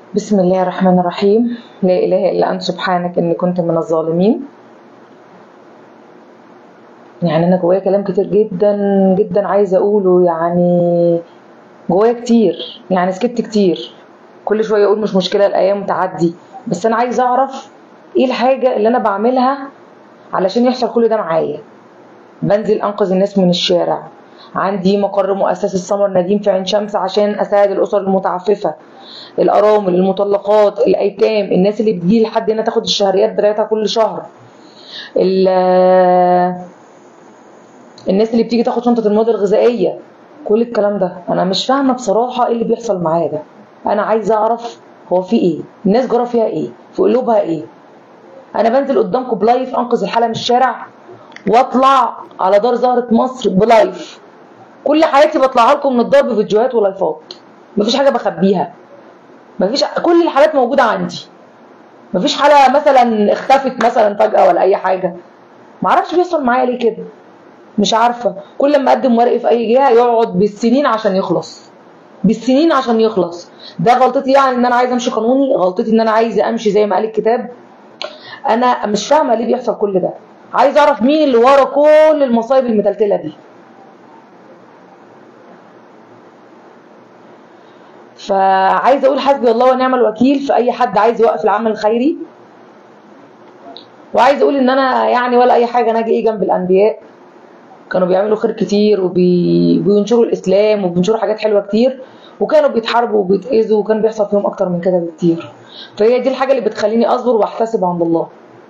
بسم الله الرحمن الرحيم لا إله إلا أنت سبحانك إني كنت من الظالمين يعني أنا جوايا كلام كتير جدا جدا عايزة أقوله يعني جوايا كتير يعني سكت كتير كل شوية أقول مش مشكلة الأيام تعدي بس أنا عايزة أعرف إيه الحاجة اللي أنا بعملها علشان يحصل كل ده معايا بنزل أنقذ الناس من الشارع عندي مقر مؤسسة سمر نديم في عين شمس عشان أساعد الأسر المتعففة الأرامل المطلقات الأيتام الناس اللي بتجي لحد هنا تاخد الشهريات بتاعتها كل شهر ال- الناس اللي بتيجي تاخد شنطة المواد الغذائية كل الكلام ده أنا مش فاهمة بصراحة إيه اللي بيحصل معايا ده أنا عايزة أعرف هو في إيه الناس جرى فيها إيه في قلوبها إيه أنا بنزل قدامكم بلايف أنقذ الحالة من الشارع وأطلع على دار زهرة مصر بلايف كل حياتي بطلعها لكم من الدار بفيديوهات ولايفات مفيش حاجة بخبيها مفيش كل الحالات موجودة عندي مفيش حالة مثلا اختفت مثلا فجأة ولا أي حاجة معرفش بيحصل معايا ليه كده مش عارفة كل ما أقدم ورقي في أي جهة يقعد بالسنين عشان يخلص بالسنين عشان يخلص ده غلطتي يعني إن أنا عايزة أمشي قانوني غلطتي إن أنا عايزة أمشي زي ما قال الكتاب أنا مش فاهمة ليه بيحصل كل ده عايزة أعرف مين اللي ورا كل المصايب المتلتلة دي فعايزه اقول حسبي الله ونعم الوكيل في اي حد عايز يوقف العمل الخيري وعايزه اقول ان انا يعني ولا اي حاجه انا اجي ايه جنب الانبياء كانوا بيعملوا خير كتير وبينشروا الاسلام وبينشروا حاجات حلوه كتير وكانوا بيتحاربوا وبيتاذوا وكان بيحصل فيهم اكتر من كده بكتير فهي دي الحاجه اللي بتخليني اصبر واحتسب عند الله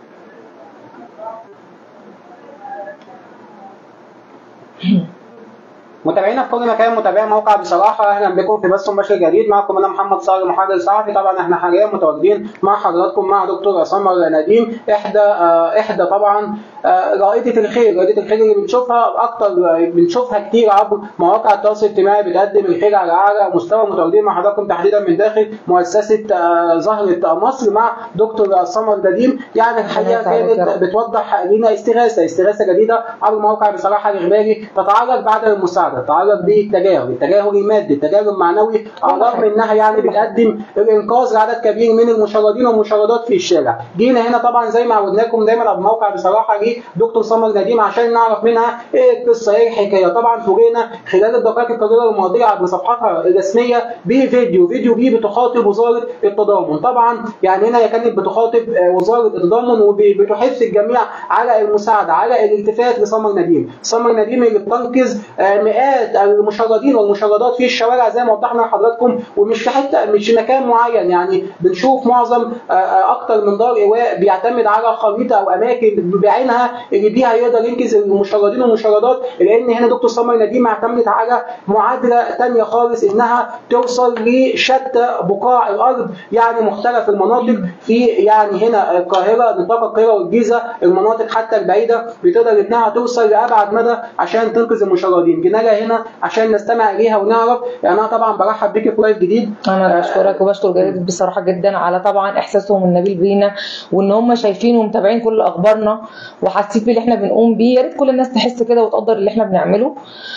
متابعينا في كل مكان متابعي موقع بصراحه اهلا بكم في بث مباشر جديد معكم انا محمد صالح محرر صحفي طبعا احنا حاليا متواجدين مع حضراتكم مع دكتور سمر نديم احدى آه احدى طبعا آه رائده الخير رائده الخير اللي بنشوفها اكتر بنشوفها كتير عبر مواقع التواصل الاجتماعي بتقدم الخير على اعلى مستوى متواجدين مع حضراتكم تحديدا من داخل مؤسسه آه زهره مصر مع دكتور سمر نديم يعني الحقيقه كانت بتوضح لنا استغاثه استغاثه جديده عبر موقع بصراحه الاخباري تتعرض بعد المساعده تتعرض بالتجاهل التجاهل المادي التجاهل المعنوي على الرغم انها يعني بتقدم الانقاذ لعدد كبير من المشردين والمشردات في الشارع جينا هنا طبعا زي ما عودناكم دايما على الموقع بصراحه لدكتور سمر نديم عشان نعرف منها ايه القصه ايه الحكايه طبعا فوجئنا خلال الدقائق القليله الماضيه عبر صفحتها الرسميه بفيديو فيديو بيه بتخاطب وزاره التضامن طبعا يعني هنا هي كانت بتخاطب وزاره التضامن وبتحث الجميع على المساعده على الالتفات لسمر نديم سمر نديم اللي بتنقذ مئات المشردين والمشردات في الشوارع زي ما وضحنا لحضراتكم ومش في حته مش في مكان معين يعني بنشوف معظم اكتر من دار ايواء بيعتمد على خريطه او اماكن بعينها اللي بيها يقدر ينقذ المشردين والمشردات لان هنا دكتور سمر نديم اعتمدت على معادله ثانيه خالص انها توصل لشتى بقاع الارض يعني مختلف المناطق في يعني هنا القاهره نطاق القاهره والجيزه المناطق حتى البعيده بتقدر انها توصل لابعد مدى عشان تنقذ المشردين جينا لها هنا عشان نستمع اليها ونعرف يعني انا طبعا برحب بيكي في لايف جديد انا بشكرك وبشكر جريدة بصراحه جدا على طبعا احساسهم النبيل بينا وان هم شايفين ومتابعين كل اخبارنا وحاسين باللي احنا بنقوم بيه يا ريت كل الناس تحس كده وتقدر اللي احنا بنعمله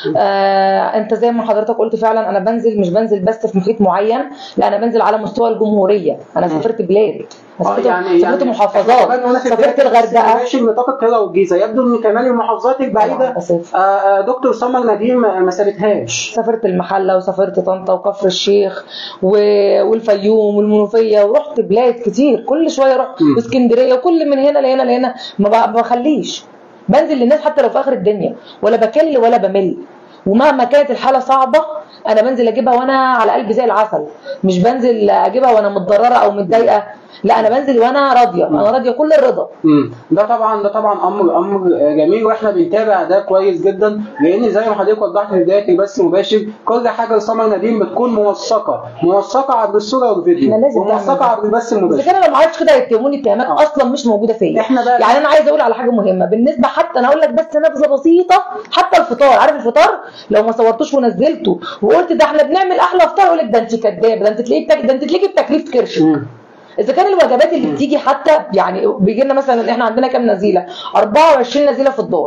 آه انت زي ما حضرتك قلت فعلا انا بنزل مش بنزل بس في محيط معين لا انا بنزل على مستوى الجمهوريه انا سافرت بلاد سافرت يعني سافرت محافظات سافرت الغردقه ماشي نطاق القاهره والجيزه يبدو ان كمان المحافظات البعيده آه دكتور سمر نديم ما سابتهاش سافرت المحله وسافرت طنطا وكفر الشيخ و... والفيوم والمنوفيه ورحت بلاد كتير كل شويه رحت واسكندريه وكل من هنا لهنا لهنا ما بخليش بنزل للناس حتى لو في اخر الدنيا ولا بكل ولا بمل ومهما كانت الحاله صعبه انا بنزل اجيبها وانا على قلبي زي العسل مش بنزل اجيبها وانا متضرره او متضايقه لا انا بنزل وانا راضيه انا راضيه كل الرضا امم ده طبعا ده طبعا امر امر جميل واحنا بنتابع ده كويس جدا لان زي ما حضرتك وضحت في بدايه البث المباشر كل حاجه لسمر نديم بتكون موثقه موثقه عبر الصوره والفيديو وموثقه عبر البث المباشر اذا كان انا ما عرفتش كده يتهموني اتهامات آه. اصلا مش موجوده فيا احنا بقى يعني انا عايزه اقول على حاجه مهمه بالنسبه حتى انا اقول لك بس نبذه بسيطه حتى الفطار عارف الفطار لو ما صورتوش ونزلته وقلت ده احنا بنعمل احلى فطار يقول لك ده انت كداب ده انت تلاقيه بتاك... ده انت تلاقيكي بتكليف كرش اذا كان الوجبات اللي بتيجي حتى يعني بيجي لنا مثلا احنا عندنا كام نزيله 24 نزيله في الدار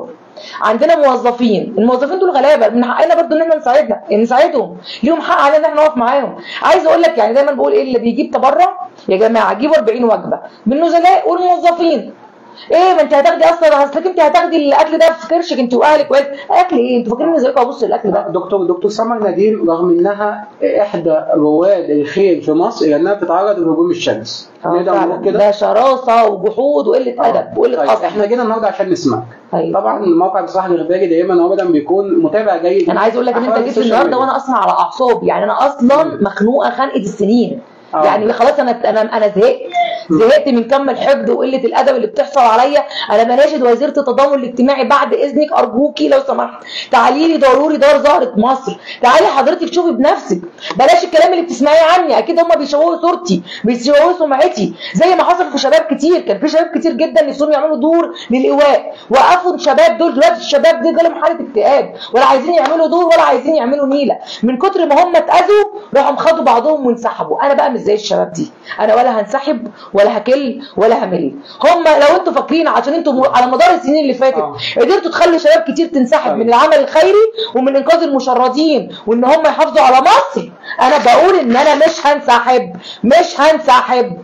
عندنا موظفين الموظفين دول غلابه من حقنا برضو ان احنا نساعدنا نساعدهم ليهم حق علينا ان احنا نقف معاهم عايز اقول لك يعني دايما بقول ايه اللي بيجيب تبرع يا جماعه جيبوا 40 وجبه من النزلاء والموظفين ايه ما انت هتاخدي اصلا اصلك انت هتاخدي الاكل ده في كرشك انت واهلك وعيلتك اكل ايه انتوا فاكرين ازاي ابص الاكل ده دكتور دكتور سمر نديم رغم انها احدى رواد الخير في مصر الا انها بتتعرض لهجوم الشمس نقدر نقول كده ده شراسه وجحود وقله ادب وقله طيب اصل احنا جينا النهارده عشان نسمعك أيوة. طبعا الموقع بصراحه الاخباري دايما وابدا بيكون متابع جيد انا عايز اقول لك ان انت أحوال جيت السوشيال النهارده ميديا. وانا اسمع على اعصابي يعني انا اصلا مخنوقه خنقه السنين آه. يعني خلاص انا انا انا زهقت زهقت من كم الحقد وقله الادب اللي بتحصل عليا انا بناشد وزيره التضامن الاجتماعي بعد اذنك ارجوكي لو سمحت تعالي لي ضروري دار زهره مصر تعالي حضرتك شوفي بنفسك بلاش الكلام اللي بتسمعيه عني اكيد هم بيشوهوا صورتي بيشوهوا سمعتي زي ما حصل في شباب كتير كان في شباب كتير جدا نفسهم يعملوا دور للايواء وقفوا الشباب دول دلوقتي الشباب دي جالهم حاله اكتئاب ولا عايزين يعملوا دور ولا عايزين يعملوا نيله من كتر ما هم اتاذوا راحوا خدوا بعضهم وانسحبوا انا بقى مش زي الشباب دي انا ولا هنسحب ولا هكل ولا همل هم لو انتوا فاكرين عشان انتوا م- على مدار السنين اللي فاتت آه. قدرتوا تخلوا شباب كتير تنسحب طيب. من العمل الخيري ومن انقاذ المشردين وان هم يحافظوا على مصر انا بقول ان انا مش هنسحب مش هنسحب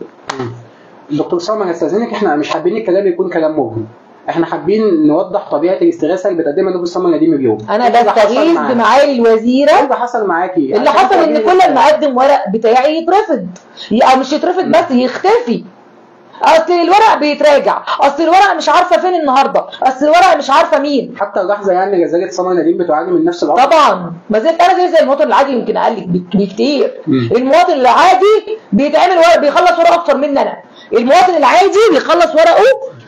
دكتور سمر استاذنك احنا مش حابين الكلام يكون كلام مبهم احنا حابين نوضح طبيعه الاستغاثه اللي بتقدمها دكتور سمر نديم اليوم انا إيه اللي حصل بستغيث معاك؟ بمعالي الوزيره ايه اللي حصل معاكي اللي عشان حصل ان تقولي كل لي- ما اقدم ورق بتاعي يترفض او مش يترفض بس يختفي اصل الورق بيتراجع اصل الورق مش عارفه فين النهارده اصل الورق مش عارفه مين حتى اللحظه يعني جزيره سمر نديم بتعاني من نفس الامر طبعا ما زلت انا زي زي المواطن العادي يمكن اقل بك- بكتير مم. المواطن العادي بيتعمل ورق بيخلص ورقه اكتر مني انا المواطن العادي بيخلص ورقه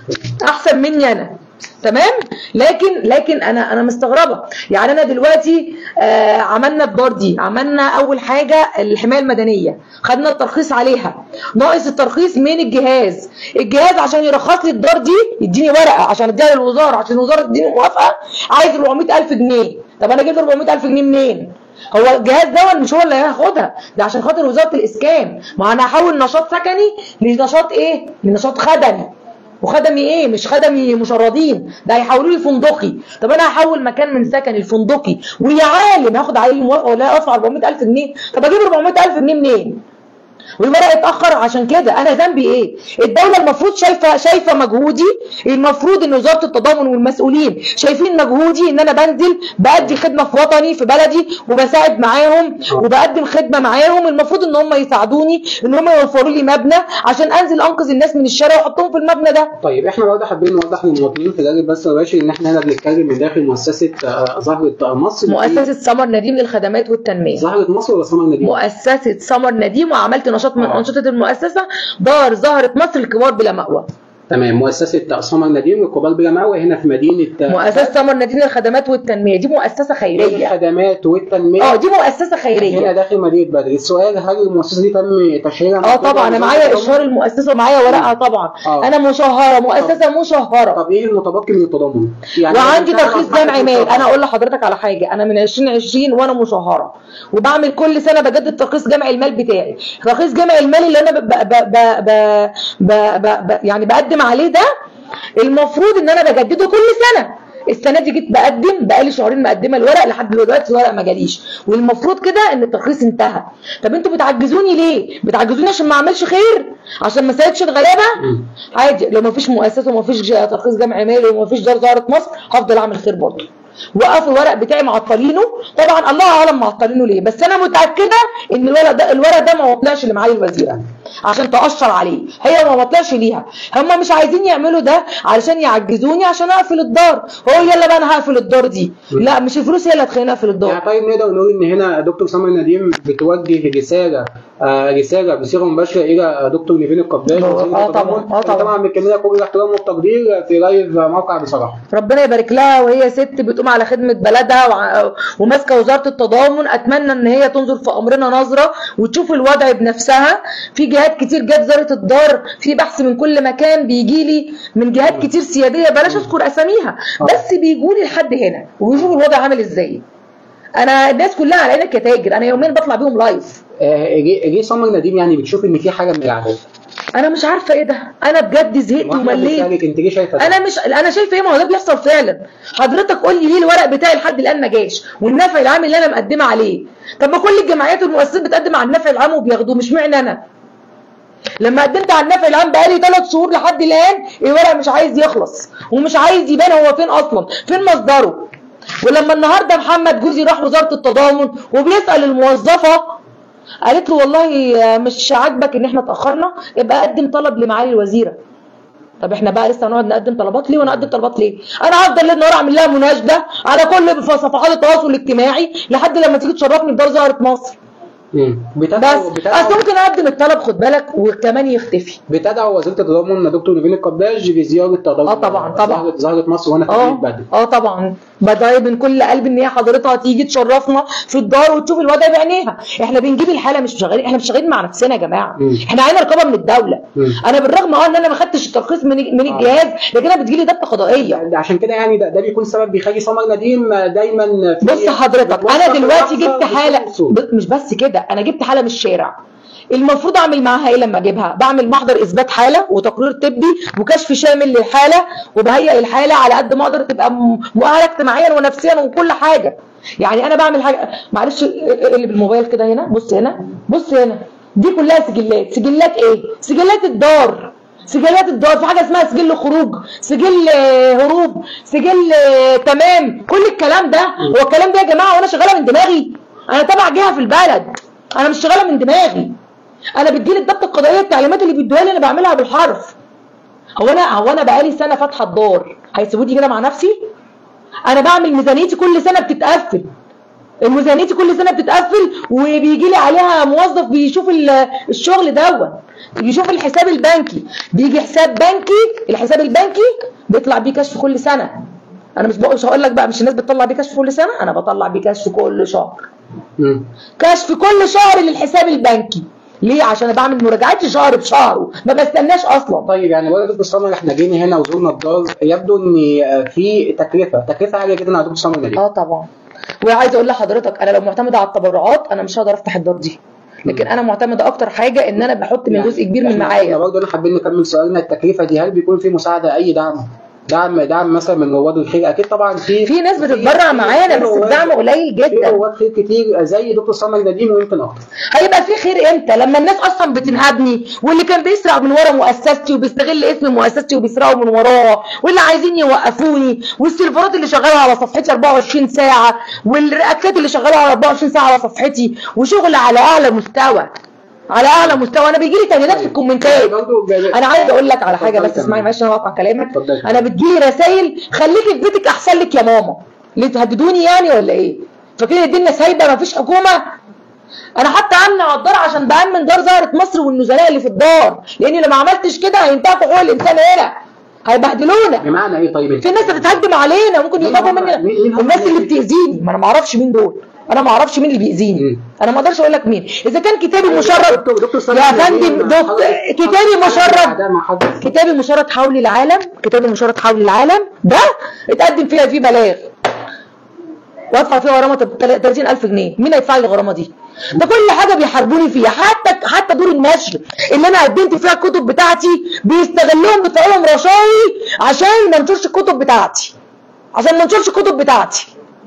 احسن مني انا تمام لكن لكن انا انا مستغربه يعني انا دلوقتي آه عملنا الدار دي عملنا اول حاجه الحمايه المدنيه خدنا الترخيص عليها ناقص الترخيص من الجهاز الجهاز عشان يرخص لي الدار دي يديني ورقه عشان اديها للوزاره عشان الوزاره تديني موافقه عايز 400000 جنيه طب انا جبت 400000 جنيه منين هو الجهاز ده مش هو اللي هياخدها ده عشان خاطر وزاره الاسكان ما انا هحول نشاط سكني لنشاط ايه لنشاط خدمي وخدمي ايه مش خدمي مشردين ده هيحولوا لي فندقي طب انا هحول مكان من سكني لفندقي ويا عالم هاخد عليه الموافقه ولا ادفع 400000 جنيه طب اجيب 400000 جنيه منين والورق اتاخر عشان كده انا ذنبي ايه الدوله المفروض شايفه شايفه مجهودي المفروض ان وزاره التضامن والمسؤولين شايفين مجهودي ان انا بنزل بادي خدمه في وطني في بلدي وبساعد معاهم وبقدم خدمه معاهم المفروض ان هم يساعدوني ان هم يوفروا لي مبنى عشان انزل انقذ الناس من الشارع واحطهم في المبنى ده طيب احنا برضه حابين نوضح للمواطنين في ذلك بس مباشر ان احنا هنا بنتكلم من داخل مؤسسه آه، زهره مصر مؤسسه سمر نديم للخدمات والتنميه زهره مصر ولا سمر نديم؟ مؤسسه سمر نديم وعملت نشاط من آه. انشطه المؤسسه دار زهره مصر الكبار بلا مأوى تمام مؤسسه سمر نديم للكبار بلا مأوى هنا في مدينه آه، مؤسسه سمر نديم للخدمات والتنميه دي مؤسسه خيريه الخدمات والتنميه اه دي مؤسسه هنا خيريه داخل مدينه بدر السؤال هل المؤسسه دي تم تشهيرها اه طبعا انا معايا اشهار المؤسسه ومعايا ورقها طبعا آه. انا مشهره مؤسسه مشهره طب ايه المتبقي من التضامن؟ وعندي بنتكلم ترخيص عن حاجة جمعي مال مشهرة. انا اقول لحضرتك على حاجه انا من 2020 وانا مشهره وبعمل كل سنه بجدد ترخيص جمعي المال بتاعي ترخيص جمعي المال اللي انا ب ب ب ب ب ب ب يعني بقدم عليه ده المفروض ان انا بجدده كل سنه السنه دي جيت بقدم بقالي شهرين مقدمه الورق لحد دلوقتي الورق ما جاليش والمفروض كده ان الترخيص انتهى طب انتوا بتعجزوني ليه بتعجزوني عشان ما اعملش خير عشان ما اساعدش الغلابه مم. عادي لو ما فيش مؤسسه وما فيش ترخيص جمعي مالي وما فيش دار زهره مصر هفضل اعمل خير برضه وقفوا الورق بتاعي معطلينه طبعا الله اعلم معطلينه ليه بس انا متاكده ان الورق ده الورق ده ما طلعش لمعالي الوزيره عشان تقشر عليه هي ما طلعش ليها هم مش عايزين يعملوا ده علشان يعجزوني عشان اقفل الدار هو يلا بقى انا هقفل الدار دي لا مش الفلوس هي اللي هتخليني اقفل الدار يعني طيب نقدر نقول ان هنا دكتور سمر نديم بتوجه رساله آه رساله بصيغه مباشره الى دكتور نيفين القباش آه، وزير آه التضامن. طبعاً، آه طبعاً. طبعا بنكملها كل الاحترام والتقدير في لايف موقع بصراحه ربنا يبارك لها وهي ست بتقوم على خدمة بلدها وع- وماسكة وزارة التضامن أتمنى إن هي تنظر في أمرنا نظرة وتشوف الوضع بنفسها في جهات كتير جت زارت الدار في بحث من كل مكان بيجي لي من جهات كتير سيادية بلاش أذكر أساميها بس بيجوا لي لحد هنا وبيشوفوا الوضع عامل إزاي أنا الناس كلها على عينك يا تاجر أنا يومين بطلع بيهم لايف آه جه جه سمر نديم يعني بتشوف ان في حاجه من العداله انا مش عارفه ايه ده انا بجد زهقت واحنا ومليت بنسالك انت ليه شايفه ده؟ انا مش انا شايفه ايه ما هو ده بيحصل فعلا حضرتك قول لي ليه الورق بتاعي لحد الان ما جاش والنفع العام اللي انا مقدمه عليه طب ما كل الجمعيات والمؤسسات بتقدم على النفع العام وبياخدوه مش معنى انا لما قدمت على النفع العام بقالي ثلاث شهور لحد الان الورق مش عايز يخلص ومش عايز يبان هو فين اصلا فين مصدره ولما النهارده محمد جوزي راح وزاره التضامن وبيسال الموظفه قالت له والله مش عاجبك ان احنا اتاخرنا يبقى قدم طلب لمعالي الوزيره طب احنا بقى لسه هنقعد نقدم طلبات ليه ونقدم طلبات ليه انا هفضل ليل نهار اعمل لها مناشده على كل صفحات التواصل الاجتماعي لحد لما تيجي تشرفني بدار زهره مصر مم. بس بتدعو اصل بتدعو ممكن اقدم الطلب خد بالك وكمان يختفي بتدعو وزيره التضامن دكتور نيفين القباج بزياره تضامن اه طبعا، طبعا. زهره زهره مصر وانا في اه بدري اه طبعا بدعي من كل قلب ان هي حضرتها تيجي تشرفنا في الدار وتشوف الوضع بعينيها احنا بنجيب الحاله مش شغالين احنا مش شغالين مع نفسنا يا جماعه مم. احنا علينا رقابه من الدوله مم. انا بالرغم اه ان انا ما خدتش الترخيص من من آه. الجهاز لكن انا بتجيلي ضبط قضائيه ده عشان كده يعني ده, ده بيكون سبب بيخلي سمر نديم دايما في بص حضرتك انا بتوصل دلوقتي اللحظة جبت حاله بصوت. ب- مش بس كده انا جبت حاله من الشارع المفروض اعمل معاها ايه لما اجيبها بعمل محضر اثبات حاله وتقرير طبي وكشف شامل للحاله وبهيئ الحاله على قد ما اقدر تبقى م- مؤهله اجتماعيا ونفسيا وكل حاجه يعني انا بعمل حاجه معلش اللي بالموبايل كده هنا بص هنا بص هنا دي كلها سجلات سجلات ايه سجلات الدار سجلات الدار في حاجه اسمها سجل خروج سجل آه، هروب سجل آه، تمام كل الكلام ده هو الكلام ده يا جماعه وانا شغاله من دماغي انا تبع جهه في البلد انا مش شغاله من دماغي انا بتجيلي الضبط القضائيه التعليمات اللي بيدوها لي انا بعملها بالحرف هو انا هو انا بقالي سنه فاتحه الدار هيسيبوني كده مع نفسي انا بعمل ميزانيتي كل سنه بتتقفل ميزانيتي كل سنه بتتقفل وبيجي لي عليها موظف بيشوف ال- الشغل دوت يشوف الحساب البنكي بيجي حساب بنكي الحساب البنكي بيطلع بيه كشف كل سنه انا مش بقول مش هقول لك بقى مش الناس بتطلع بيه كشف كل سنه انا بطلع بيه كشف كل شهر مم. كشف كل شهر للحساب البنكي ليه عشان انا بعمل مراجعات شهر بشهره ما بستناش اصلا طيب يعني بقول دكتور سمر احنا جينا هنا وزورنا الدار يبدو ان في تكلفه تكلفه عاليه جدا على دكتور سمر نديم اه طبعا وعايزه اقول لحضرتك انا لو معتمده على التبرعات انا مش هقدر افتح الدار دي لكن انا معتمده اكتر حاجه ان انا بحط من جزء كبير من احنا معايا برضه انا حابين نكمل سؤالنا التكلفه دي هل بيكون في مساعده اي دعم دعم دعم مثلا من رواد الخير اكيد طبعا في في ناس بتتبرع معانا بس الدعم قليل في جدا رواد خير كتير زي دكتور سمر نديم ويمكن اكتر هيبقى في خير امتى لما الناس اصلا بتنهبني واللي كان بيسرق من ورا مؤسستي وبيستغل اسم مؤسستي وبيسرقوا من وراها واللي عايزين يوقفوني والسيرفرات اللي شغاله على صفحتي 24 ساعه والرياكتات اللي شغاله على 24 ساعه على صفحتي وشغل على اعلى مستوى على اعلى مستوى انا بيجي لي تهديدات في الكومنتات برضه ب- انا عايز اقول لك على حاجه اتفضلي بس اسمعي تمام. معلش انا واقع كلامك اتفضلي. انا بتجيلي رسائل خليكي في بيتك احسن لك يا ماما ليه تهددوني يعني ولا ايه فاكرين الدنيا سايبه مفيش حكومه انا حتى امنع الدار عشان بامن دار زهره مصر والنزلاء اللي في الدار لاني لو ما عملتش كده هينتهكوا حقوق الانسان هنا هيبهدلونا بمعنى ايه طيب في ناس بتتهجم علينا ممكن مين يخافوا هم- مننا مين- مين هم الناس اللي اللي- بتاذيني ما انا ما اعرفش مين دول انا ما اعرفش مين اللي بيأذيني مم. انا ما اقدرش اقول لك مين اذا كان كتابي مشرد دكتور دكتور سمر يا نديم، فندم دكتور حضرتك- كتابي حضرتك مشرد أعداء مع حضرتك. كتابي مشرد حول العالم كتابي مشرد حول العالم ده اتقدم فيها فيه بلاغ وادفع فيها غرامه 30000 جنيه مين هيدفع لي الغرامه دي ده كل حاجه بيحاربوني فيها حتى حتى دور النشر اللي انا قدمت فيها الكتب بتاعتي بيستغلوهم بيدفعوا رشاوي عشان ما انشرش الكتب بتاعتي عشان ما انشرش الكتب بتاعتي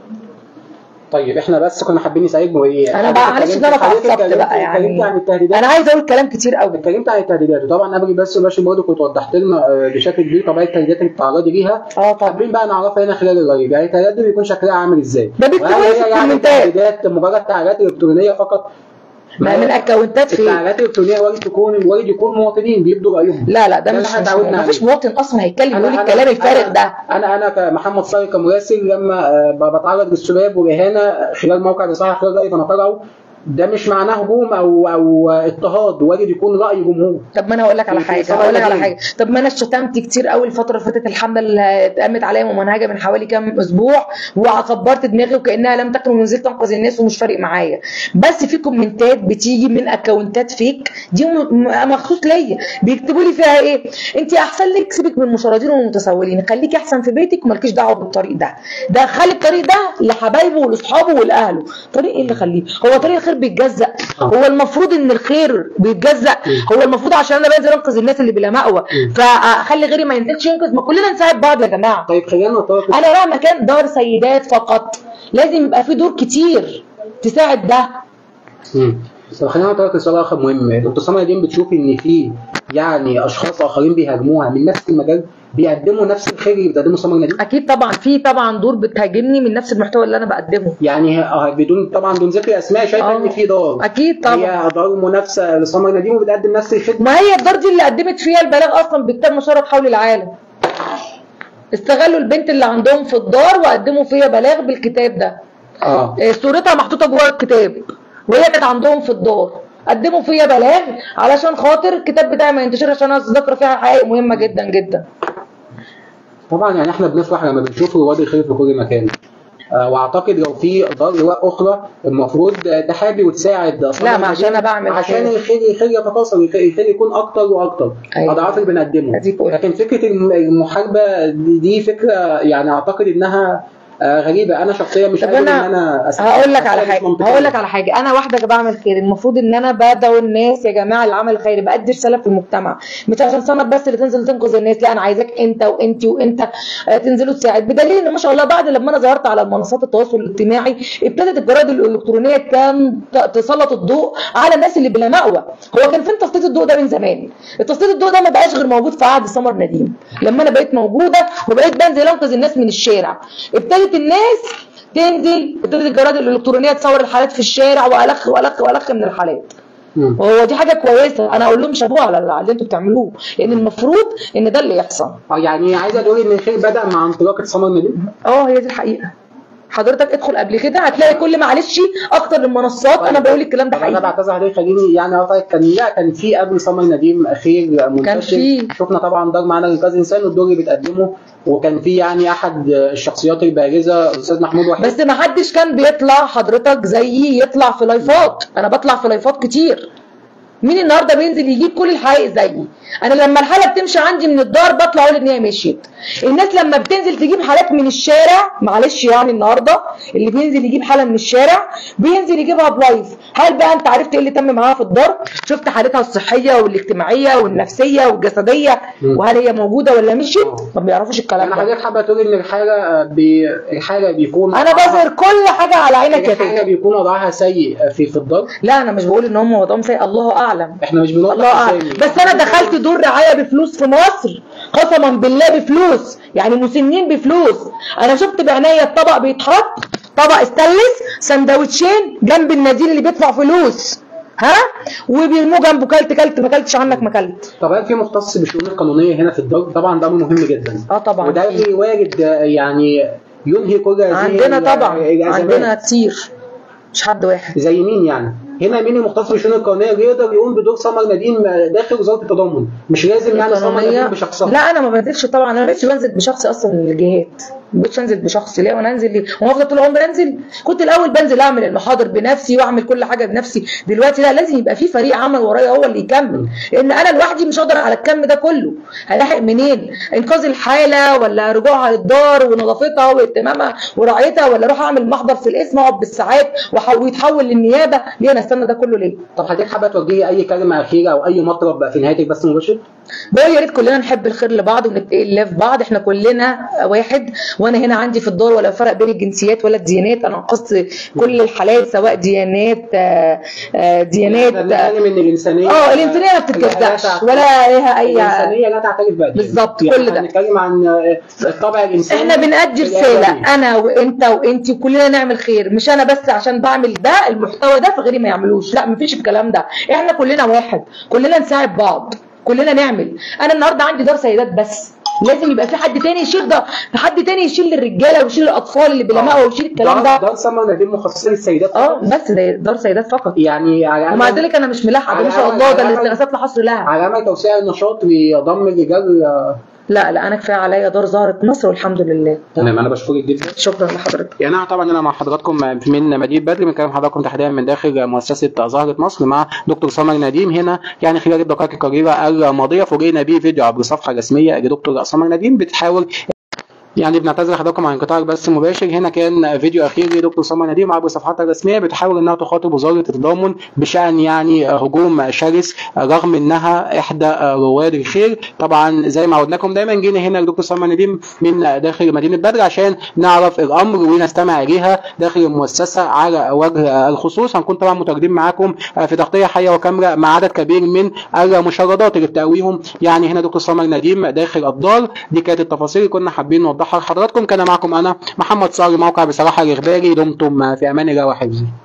طيب احنا بس كنا حابين نسالك وايه انا بقى معلش ان انا اتعصبت بقى يعني اتكلمت عن التهديدات انا عايزه اقول كلام كتير قوي اتكلمت عن التهديدات وطبعا قبل بس ماشي برضه كنت وضحت لنا آه، بشكل كبير طبيعه التهديدات اللي بتتعرضي ليها اه طبعا حابين بقى نعرفها هنا خلال اللايف يعني التهديدات دي بيكون شكلها عامل ازاي؟ ده بيكتبوا وهل لي في هي يعني الكومنتات. تهديدات مجرد تعليقات الكترونيه فقط ما من اكونتات في التعليقات الالكترونيه وارد تكون وارد يكون مواطنين بيبدوا رايهم لا لا ده ده مش اللي احنا مش اتعودنا ما فيش عليه. مواطن اصلا هيتكلم يقول أنا- الكلام أنا- الفارغ أنا- ده انا انا كمحمد صالح كمراسل لما آه، ب- بتعرض للسباب والاهانه خلال موقع رساله خلال راي انا طلعه ده مش معناه هجوم او او اضطهاد وارد يكون راي جمهور طب ما انا اقول لك على في حاجه صراحة اقول لك على دي. حاجه طب ما انا شتمت كتير قوي الفتره اللي فاتت الحمله اللي اتقامت عليا ممنهجه من حوالي كام اسبوع وكبرت دماغي وكانها لم تكن ونزلت انقذ الناس ومش فارق معايا بس في كومنتات بتيجي من اكونتات فيك دي م- م- مخصوص ليا بيكتبوا لي فيها ايه انت احسن لك سيبك من المشردين والمتسولين خليكي احسن في بيتك ومالكيش دعوه بالطريق ده ده خلي الطريق ده لحبايبه ولاصحابه ولاهله طريق ايه اللي خليه هو طريق الخير الخير بيتجزأ آه. هو المفروض ان الخير بيتجزأ هو المفروض عشان انا بنزل انقذ الناس اللي بلا مأوى فاخلي غيري ما ينزلش ينقذ ما كلنا نساعد بعض يا جماعه طيب خلينا نتوقف انا مهما كان دار سيدات فقط لازم يبقى في دور كتير تساعد ده مم. طب خلينا نتوقف سؤال اخر مهم دكتور سامر دين بتشوفي ان في يعني اشخاص اخرين بيهاجموها من نفس المجال بيقدموا نفس الخير اللي بتقدمه سامر نديم اكيد طبعا في طبعا دور بتهاجمني من نفس المحتوى اللي انا بقدمه يعني ه- بدون طبعا بدون ذكر اسماء شايفه آه. ان في دار اكيد طبعا هي دار منافسه لسامر نديم وبتقدم نفس الخدمه ما هي الدار دي اللي قدمت فيها البلاغ اصلا بكتاب مشارك حول العالم استغلوا البنت اللي عندهم في الدار وقدموا فيها بلاغ بالكتاب ده اه آه، صورتها محطوطه جوه الكتاب وهي كانت عندهم في الدار قدموا فيها بلاغ علشان خاطر الكتاب بتاعي ما ينتشرش عشان انا ذاكره فيها حقائق مهمه جدا جدا طبعا يعني احنا بنفرح لما بنشوف رواد الخير في كل مكان آه، واعتقد لو في دار لواء اخرى المفروض تحابي وتساعد أصحاب لا، ما عشان المدينة أنا بعمل عشان خير. الخير الخير يتكاثر الخير الخير يكون اكتر واكتر أيوة. اضعاف اللي بنقدمه أديك قلت. لكن فكره الم- المحاربه دي دي فكره يعني اعتقد انها آه، غريبه انا شخصيا مش طب قادر ان انا انا أس- هقول لك على مش حاجه منطقية. هقول لك على حاجه انا واحده بعمل خير المفروض ان انا بدعو الناس يا جماعه العمل الخيري بأدي رساله في المجتمع مش عشان سمر بس اللي تنزل تنقذ الناس لا انا عايزاك انت وانت وانت آه، تنزلوا تساعد بدليل ان ما شاء الله بعد لما انا ظهرت على منصات التواصل الاجتماعي ابتدت الجرائد الالكترونيه كان ت- تسلط الضوء على الناس اللي بلا مأوى هو كان فين تسليط الضوء ده من زمان تسليط الضوء ده ما بقاش غير موجود في عهد سمر نديم لما انا بقيت موجوده وبقيت بنزل انقذ الناس من الشارع ابتدت الناس تنزل ابتدت الجرائد الالكترونيه تصور الحالات في الشارع والخ والخ والخ من الحالات مم. وهو دي حاجه كويسه انا اقول لهم شابوه على اللي انتوا بتعملوه لان المفروض ان ده اللي يحصل آه، يعني عايزه تقولي ان الخير بدا مع انطلاقه سمر نديم اه هي دي الحقيقه حضرتك ادخل قبل كده هتلاقي كل معلش اكتر المنصات انا بقول الكلام ده طب انا حقيقي بعتذر عليك خليني يعني اقطعك كان لا كان في قبل سمر نديم اخير منتشر في. شفنا طبعا دار معانا لانقاذ انسان والدور اللي بتقدمه وكان في يعني احد الشخصيات البارزه الاستاذ محمود وحيد بس ما حدش كان بيطلع حضرتك زيي يطلع في لايفات انا بطلع في لايفات كتير مين النهارده بينزل يجيب كل الحقائق زيي انا لما الحاله بتمشي عندي من الدار بطلع اقول ان هي مشيت الناس لما بتنزل تجيب حالات من الشارع معلش يعني النهارده اللي بينزل يجيب حاله من الشارع بينزل يجيبها بلايف هل بقى انت عرفت ايه اللي تم معاها في الدار شفت حالتها الصحيه والاجتماعيه والنفسيه والجسديه مم. وهل هي موجوده ولا مشيت آه. ما بيعرفوش الكلام انا ده حضرتك حابه تقولي ان الحاله بي... الحاله بيكون انا بظهر كل حاجه على عينك يا الحاله تيتا بيكون وضعها سيء في في الدار لا انا مش بقول ان هم وضعهم سيء الله اعلم احنا مش بنوضح الله اعلم أسامي. بس انا دخلت دور رعايه بفلوس في مصر قسما بالله بفلوس يعني مسنين بفلوس انا شفت بعينيا الطبق بيتحط طبق استانلس سندوتشين جنب النزيل اللي بيدفع فلوس ها وبيرموه جنبه كلت كلت ما كلتش عنك ما كلت طب هل في مختص بالشؤون القانونيه هنا في الدار طبعا ده امر مهم جدا اه طبعا وده في. اللي وارد آه، يعني ينهي كل هذه عندنا ال- طبعا الازمات عندنا كتير مش حد واحد زي مين يعني هنا مين المختص بالشؤون القانونيه اللي يقدر يقوم بدور سمر نديم داخل وزاره التضامن مش لازم يعني سمر القانونية نديم بشخصها لا انا ما بنزلش طبعا انا ما بقتش بنزل بشخصي اصلا للجهات ما بقتش انزل بشخصي ليه وانا انزل ليه وانا افضل طول عمري انزل كنت الاول بنزل اعمل المحاضر بنفسي واعمل كل حاجه بنفسي دلوقتي لا لازم يبقى في فريق عمل ورايا هو اللي يكمل لان انا لوحدي مش هقدر على الكم ده كله هلاحق منين انقاذ الحاله ولا رجوعها للدار ونظافتها واهتمامها ورعايتها ولا اروح اعمل محضر في الاسم اقعد بالساعات وح- ويتحول للنيابه ليه انا استنى ده كله ليه طب حضرتك حابه توجهي اي كلمه اخيره او اي مطلب في نهايه البث المباشر بقول يا ريت كلنا نحب الخير لبعض ونتقي الله في بعض احنا كلنا واحد وانا هنا عندي في الدار ولا فرق بين الجنسيات ولا الديانات انا انقذت كل الحالات سواء ديانات آه، آه، ديانات احنا آه، بنتكلم ان الانسانيه اه الانسانيه ما لا بتتجزأش تعترف- ولا ليها اي الانسانيه لا تعترف بها بالظبط، يعني كل ده. احنا بنتكلم عن آه، الطبع الانساني احنا بنأدي في الآدمي. رساله انا وانت وانت وكلنا نعمل خير مش انا بس عشان بعمل ده المحتوى ده فغيري ما يعملوش لا مفيش الكلام ده احنا كلنا واحد كلنا نساعد بعض كلنا نعمل انا النهارده عندي دار سيدات بس لازم يبقى في حد تاني يشيل ده حد تاني يشيل الرجاله ويشيل الاطفال اللي بلا ويشيل الكلام دار ده دار سمر نديم مخصصه للسيدات اه بس ده دار سيدات فقط يعني على ومع أمل- ذلك انا مش ملاحقه على ما شاء أمل- الله ده على أمل- الاستغاثات لا حصر لها على امل توسيع النشاط لضم الرجال آه، لا لا انا كفايه عليا دار ظهرت مصر والحمد لله تمام انا بشكرك جدا شكرا لحضرتك يعني أنا طبعا انا مع حضراتكم من مدينه بدر بنكلم حضراتكم تحديدا من داخل مؤسسه زهره مصر مع دكتور سمر نديم هنا يعني خلال الدقائق القليله الماضيه فوجئنا بفيديو عبر الصفحه الرسميه لدكتور سمر نديم بتحاول يعني بنعتذر لحضراتكم عن انقطاع البث المباشر هنا كان فيديو اخير لدكتور سلمى نديم عبر صفحاتها الرسميه بتحاول انها تخاطب وزاره التضامن بشان يعني هجوم شرس رغم انها احدى رواد الخير طبعا زي ما عودناكم دايما جينا هنا لدكتور سلمى نديم من داخل مدينه بدر عشان نعرف الامر ونستمع اليها داخل المؤسسه على وجه الخصوص هنكون طبعا متواجدين معاكم في تغطيه حيه وكاميرا مع عدد كبير من المشردات اللي بتقويهم يعني هنا دكتور سمر نديم داخل الدار دي كانت التفاصيل اللي كنا حابين نوضحها لحضراتكم كان معكم انا محمد صاري موقع بصراحه الاخباري دمتم في امان الله وحفظه